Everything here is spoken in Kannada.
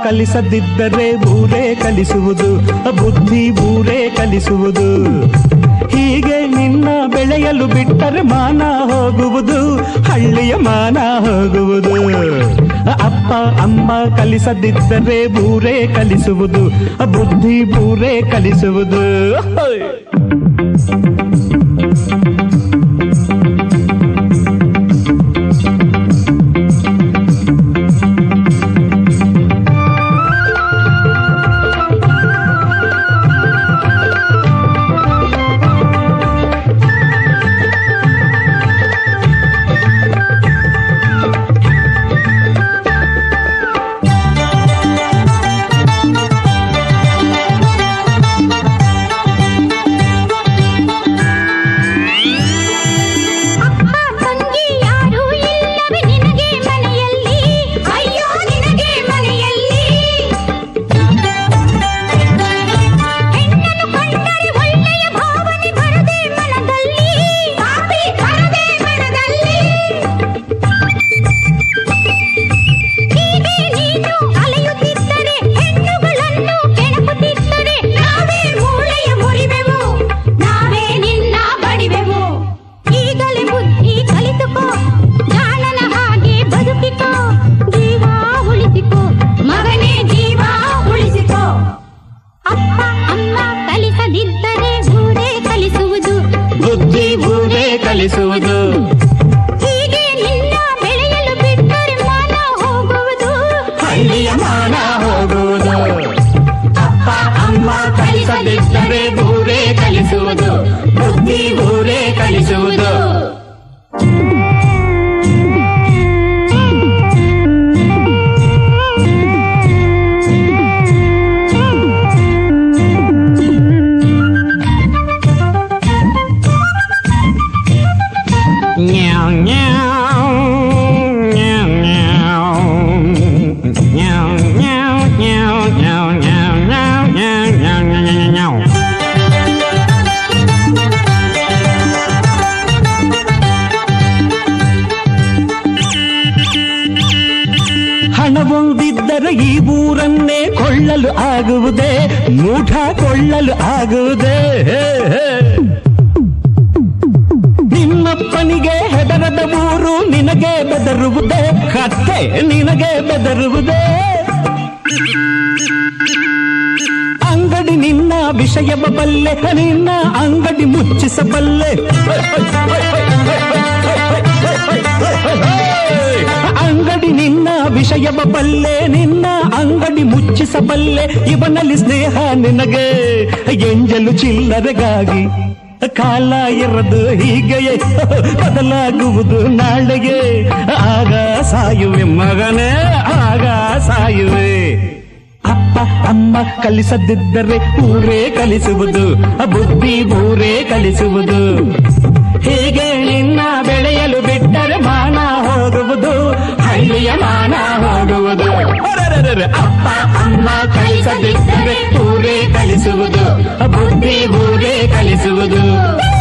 ಕಲಿಸದಿದ್ದರೆ ಊರೇ ಕಲಿಸುವುದು ಬುದ್ಧಿ ಊರೇ ಕಲಿಸುವುದು ಹೀಗೆ ನಿನ್ನ ಬೆಳೆಯಲು ಬಿಟ್ಟರೆ ಮಾನ ಹೋಗುವುದು ಹಳ್ಳಿಯ ಮಾನ ಹೋಗುವುದು ಅಪ್ಪ ಅಮ್ಮ ಕಲಿಸದಿದ್ದರೆ ಬೂರೇ ಕಲಿಸುವುದು ಬುದ್ಧಿ ಬೂರೇ ಕಲಿಸುವುದು ಅಪ್ಪ ತಂಗಿ ಯಾರೂ ಇಲ್ಲವೇ ನಿನಗೆ ಮನೆಯಲ್ಲಿ ಅಯ್ಯೋ ನಿನಗೆ ಮನೆಯಲ್ಲಿ ಹೆಣ್ಣನ್ನು ಕಂಡರೆ ಒಳ್ಳೆಯ ಭಾವನೆ ಬರದೆ ಮನದಲ್ಲಿ ಪಾಪಿ ಬರದೆ ಮನದಲ್ಲಿ ಹೀಗೆ ನೀನು ಅಲೆಯುತ್ತಿದ್ದರೆ ಹೆಣ್ಣುಗಳನ್ನು ಕೆಣಕುತ್ತಿದ್ದರೆ ನಾವೇ ಮೂಳೆಯ ಮುರಿವೆವು ನಾವೇ ನಿನ್ನ ಬಡಿವೆವು ಈಗಲೇ ಬುದ್ಧಿ ಕಲಿತುಕೋ ಜಾಣನ ಹಾಗೆ ಬದುಕಿಕೋ ಜೀವ ಉಳಿಸಿಕೋ ಮಗನೇ ಜೀವ ಉಳಿಸಿಕೋ ಅಪ್ಪ ಅಮ್ಮ ಕಲಿಸದಿದ್ದರೆ ಊರೇ ಕಲಿಸುವುದು ಬುದ್ಧಿ ಬೂರೇ ಕಲಿಸುವುದು ಹೀಗೆ ನಿನ್ನ ಬೆಳೆಯಲು ಬಿಟ್ಟರೆ ಮಾನ ಹೋಗುವುದು ಹಳ್ಳಿಯ ಮಾನ ಹೋಗುವುದು ಅಪ್ಪ ಅಮ್ಮ ಕಲಿಸದಿದ್ದರೆ ಬೂರೇ ಕಲಿಸುವುದು ಬುದ್ಧಿ ಬೂರೇ ಕಲಿಸುವುದು Meow, meow, meow, meow. Meow, meow, meow, meow, meow, meow, meow, meow, meow, meow, meow. ಹಣವೊಂದಿದ್ದರೆ ಈ ಊರನ್ನೇ ಕೊಳ್ಳಲು ಆಗುವುದೇ ಮೂಢ ಕೊಳ್ಳಲು ಆಗುವುದೇ ನಿಮ್ಮಪ್ಪನಿಗೆ ಹೆದರದ ಊರು ನಿನಗೆ ಬೆದರುವುದೇ ಕತ್ತೆ ನಿನಗೆ ಬೆದರುವುದೇ ಅಂಗಡಿ ನಿನ್ನ ವಿಷಯವ ಬಲ್ಲೆ ನಿನ್ನ ಅಂಗಡಿ ಮುಚ್ಚಿಸಬಲ್ಲೆ ಅಂಗಡಿ ನಿನ್ನ ವಿಷಯವ ಬಲ್ಲೆ ನಿನ್ನ ಅಂಗಡಿ ಮುಚ್ಚಿಸಬಲ್ಲೆ ಇವನಲ್ಲಿ ಸ್ನೇಹ ನಿನಗೆ ಎಂಜಲು ಚಿಲ್ಲರೆಗಾಗಿ ಕಾಲ ಇರದು ಹೀಗೆಯೇ ಬದಲಾಗುವುದು ನಾಳೆಗೆ ಆಗ ಸಾಯುವೆ ಮಗನೇ ಆಗ ಸಾಯುವೆ ಅಪ್ಪ ಅಮ್ಮ ಕಲಿಸದಿದ್ದರೆ ಊರೇ ಕಲಿಸುವುದು ಬುದ್ಧಿ ಊರೇ ಕಲಿಸುವುದು ಹೀಗೆ ನಿನ್ನ ಬೆಳೆಯಲು ಬಿಟ್ಟರೆ ಮಾನ ಹೋಗುವುದು ಹಳ್ಳಿಯ ಮಾನ ಹೋಗುವುದು ಅರೆರೆರೆರೆ. ಅಪ್ಪ ಅಮ್ಮ ಕಲಿಸದಿದ್ದರೆ ಊರೇ ಕಲಿಸುವುದು ಬುದ್ಧಿ ಊರೇ ಕಲಿಸುವುದು